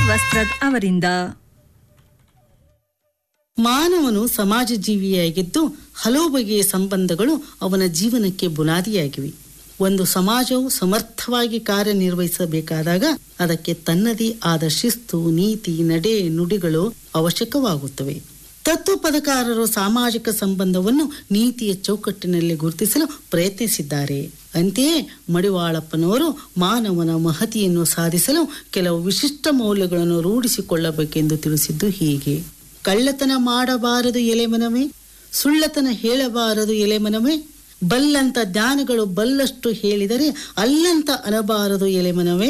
ವಸ್ತ್ರದ್ ಅವರಿಂದ ಮಾನವನು ಸಮಾಜ ಜೀವಿಯಾಗಿದ್ದು ಹಲವು ಬಗೆಯ ಸಂಬಂಧಗಳು ಅವನ ಜೀವನಕ್ಕೆ ಬುನಾದಿಯಾಗಿವೆ ಒಂದು ಸಮಾಜವು ಸಮರ್ಥವಾಗಿ ಕಾರ್ಯನಿರ್ವಹಿಸಬೇಕಾದಾಗ ಅದಕ್ಕೆ ತನ್ನದೇ ಆದ ಶಿಸ್ತು ನೀತಿ ನಡೆ ನುಡಿಗಳು ಅವಶ್ಯಕವಾಗುತ್ತವೆ ತತ್ವಪದಕಾರರು ಸಾಮಾಜಿಕ ಸಂಬಂಧವನ್ನು ನೀತಿಯ ಚೌಕಟ್ಟಿನಲ್ಲಿ ಗುರುತಿಸಲು ಪ್ರಯತ್ನಿಸಿದ್ದಾರೆ ಅಂತೆಯೇ ಮಡಿವಾಳಪ್ಪನವರು ಮಾನವನ ಮಹತಿಯನ್ನು ಸಾಧಿಸಲು ಕೆಲವು ವಿಶಿಷ್ಟ ಮೌಲ್ಯಗಳನ್ನು ರೂಢಿಸಿಕೊಳ್ಳಬೇಕೆಂದು ತಿಳಿಸಿದ್ದು ಹೀಗೆ ಕಳ್ಳತನ ಮಾಡಬಾರದು ಎಲೆಮನವೇ ಸುಳ್ಳತನ ಹೇಳಬಾರದು ಎಲೆಮನವೇ ಬಲ್ಲಂತ ಜ್ಞಾನಗಳು ಬಲ್ಲಷ್ಟು ಹೇಳಿದರೆ ಅಲ್ಲಂತ ಅನಬಾರದು ಎಲೆಮನವೇ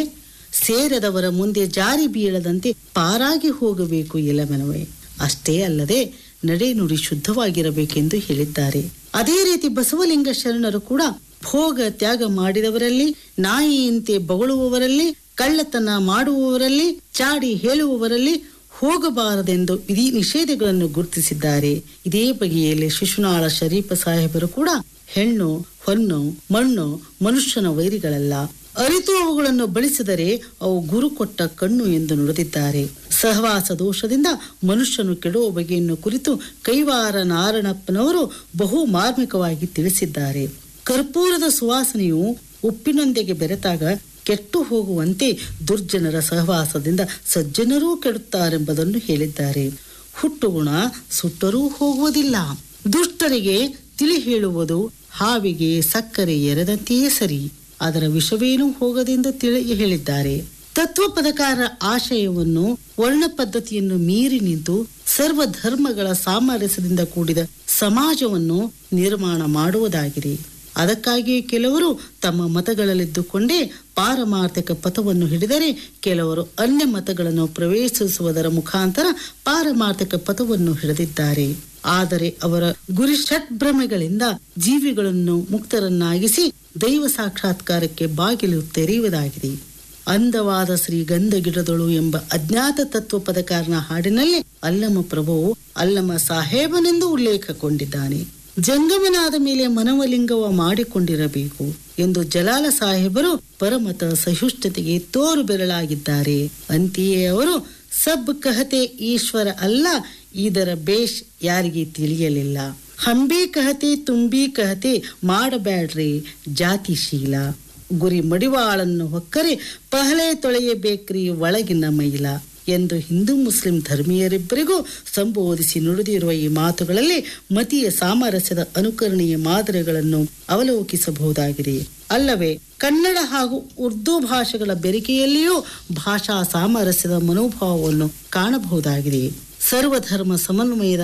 ಸೇರದವರ ಮುಂದೆ ಜಾರಿ ಬೀಳದಂತೆ ಪಾರಾಗಿ ಹೋಗಬೇಕು ಎಲೆಮನವೇ ಅಷ್ಟೇ ಅಲ್ಲದೆ ನಡೆ ನುಡಿ ಶುದ್ಧವಾಗಿರಬೇಕೆಂದು ಹೇಳಿದ್ದಾರೆ ಅದೇ ರೀತಿ ಬಸವಲಿಂಗ ಶರಣರು ಕೂಡ ಭೋಗ ತ್ಯಾಗ ಮಾಡಿದವರಲ್ಲಿ ನಾಯಿಯಂತೆ ಬಗಳುವವರಲ್ಲಿ ಕಳ್ಳತನ ಮಾಡುವವರಲ್ಲಿ ಚಾಡಿ ಹೇಳುವವರಲ್ಲಿ ಹೋಗಬಾರದೆಂದು ವಿಧಿ ನಿಷೇಧಗಳನ್ನು ಗುರುತಿಸಿದ್ದಾರೆ ಇದೇ ಬಗೆಯಲ್ಲಿ ಶಿಶುನಾಳ ಶರೀಫ ಸಾಹೇಬರು ಕೂಡ ಹೆಣ್ಣು ಹೊನ್ನು ಮಣ್ಣು ಮನುಷ್ಯನ ವೈರಿಗಳಲ್ಲ ಅರಿತು ಅವುಗಳನ್ನು ಬಳಸಿದರೆ ಅವು ಗುರು ಕೊಟ್ಟ ಕಣ್ಣು ಎಂದು ನುಡಿದಿದ್ದಾರೆ ಸಹವಾಸ ದೋಷದಿಂದ ಮನುಷ್ಯನು ಕೆಡುವ ಬಗೆಯನ್ನು ಕುರಿತು ಕೈವಾರ ನಾರಣಪ್ಪನವರು ಬಹು ಮಾರ್ಮಿಕವಾಗಿ ತಿಳಿಸಿದ್ದಾರೆ ಕರ್ಪೂರದ ಸುವಾಸನೆಯು ಉಪ್ಪಿನೊಂದಿಗೆ ಬೆರೆತಾಗ ಕೆಟ್ಟು ಹೋಗುವಂತೆ ದುರ್ಜನರ ಸಹವಾಸದಿಂದ ಸಜ್ಜನರೂ ಕೆಡುತ್ತಾರೆಂಬುದನ್ನು ಹೇಳಿದ್ದಾರೆ ಹುಟ್ಟುಗುಣ ಸುಟ್ಟರೂ ಹೋಗುವುದಿಲ್ಲ ದುಷ್ಟರಿಗೆ ತಿಳಿ ಹೇಳುವುದು ಹಾವಿಗೆ ಸಕ್ಕರೆ ಎರೆದಂತೆಯೇ ಸರಿ ಅದರ ವಿಷವೇನೂ ಹೋಗದೆಂದು ತಿಳಿ ಹೇಳಿದ್ದಾರೆ ತತ್ವಪದಕಾರ ಆಶಯವನ್ನು ವರ್ಣ ಪದ್ಧತಿಯನ್ನು ಮೀರಿ ನಿಂತು ಸರ್ವ ಧರ್ಮಗಳ ಸಾಮರಸ್ಯದಿಂದ ಕೂಡಿದ ಸಮಾಜವನ್ನು ನಿರ್ಮಾಣ ಮಾಡುವುದಾಗಿದೆ ಅದಕ್ಕಾಗಿಯೇ ಕೆಲವರು ತಮ್ಮ ಮತಗಳಲ್ಲಿದ್ದುಕೊಂಡೇ ಪಾರಮಾರ್ಥಿಕ ಪಥವನ್ನು ಹಿಡಿದರೆ ಕೆಲವರು ಅನ್ಯ ಮತಗಳನ್ನು ಪ್ರವೇಶಿಸುವುದರ ಮುಖಾಂತರ ಪಾರಮಾರ್ಥಿಕ ಪಥವನ್ನು ಹಿಡಿದಿದ್ದಾರೆ ಆದರೆ ಅವರ ಗುರಿ ಷಟ್ಭ್ರಮೆಗಳಿಂದ ಜೀವಿಗಳನ್ನು ಮುಕ್ತರನ್ನಾಗಿಸಿ ದೈವ ಸಾಕ್ಷಾತ್ಕಾರಕ್ಕೆ ಬಾಗಿಲು ತೆರೆಯುವುದಾಗಿದೆ ಅಂದವಾದ ಶ್ರೀ ಗಂಧಗಿಡದಳು ಎಂಬ ಅಜ್ಞಾತ ತತ್ವ ಪದಕಾರನ ಹಾಡಿನಲ್ಲಿ ಅಲ್ಲಮ ಪ್ರಭುವು ಅಲ್ಲಮ ಸಾಹೇಬನೆಂದು ಉಲ್ಲೇಖಗೊಂಡಿದ್ದಾನೆ ಜಂಗಮನಾದ ಮೇಲೆ ಮನವಲಿಂಗವ ಮಾಡಿಕೊಂಡಿರಬೇಕು ಎಂದು ಜಲಾಲ ಸಾಹೇಬರು ಪರಮತ ಸಹಿಷ್ಣುತೆಗೆ ತೋರು ಬೆರಳಾಗಿದ್ದಾರೆ ಅಂತೆಯೇ ಅವರು ಸಬ್ ಕಹತೆ ಈಶ್ವರ ಅಲ್ಲ ಇದರ ಬೇಷ್ ಯಾರಿಗೆ ತಿಳಿಯಲಿಲ್ಲ ಹಂಬಿ ಕಹತೆ ತುಂಬಿ ಕಹತೆ ಮಾಡಬ್ಯಾಡ್ರಿ ಜಾತಿಶೀಲ ಗುರಿ ಮಡಿವಾಳನ್ನು ಹೊಕ್ಕರೆ ಪಹಲೆ ತೊಳೆಯಬೇಕ್ರಿ ಒಳಗಿನ ಮೈಲ ಎಂದು ಹಿಂದೂ ಮುಸ್ಲಿಂ ಧರ್ಮೀಯರಿಬ್ಬರಿಗೂ ಸಂಬೋಧಿಸಿ ನುಡಿದಿರುವ ಈ ಮಾತುಗಳಲ್ಲಿ ಮತೀಯ ಸಾಮರಸ್ಯದ ಅನುಕರಣೀಯ ಮಾದರಿಗಳನ್ನು ಅವಲೋಕಿಸಬಹುದಾಗಿದೆ ಅಲ್ಲವೇ ಕನ್ನಡ ಹಾಗೂ ಉರ್ದು ಭಾಷೆಗಳ ಬೆರಿಕೆಯಲ್ಲಿಯೂ ಭಾಷಾ ಸಾಮರಸ್ಯದ ಮನೋಭಾವವನ್ನು ಕಾಣಬಹುದಾಗಿದೆ ಸರ್ವಧರ್ಮ ಸಮನ್ವಯದ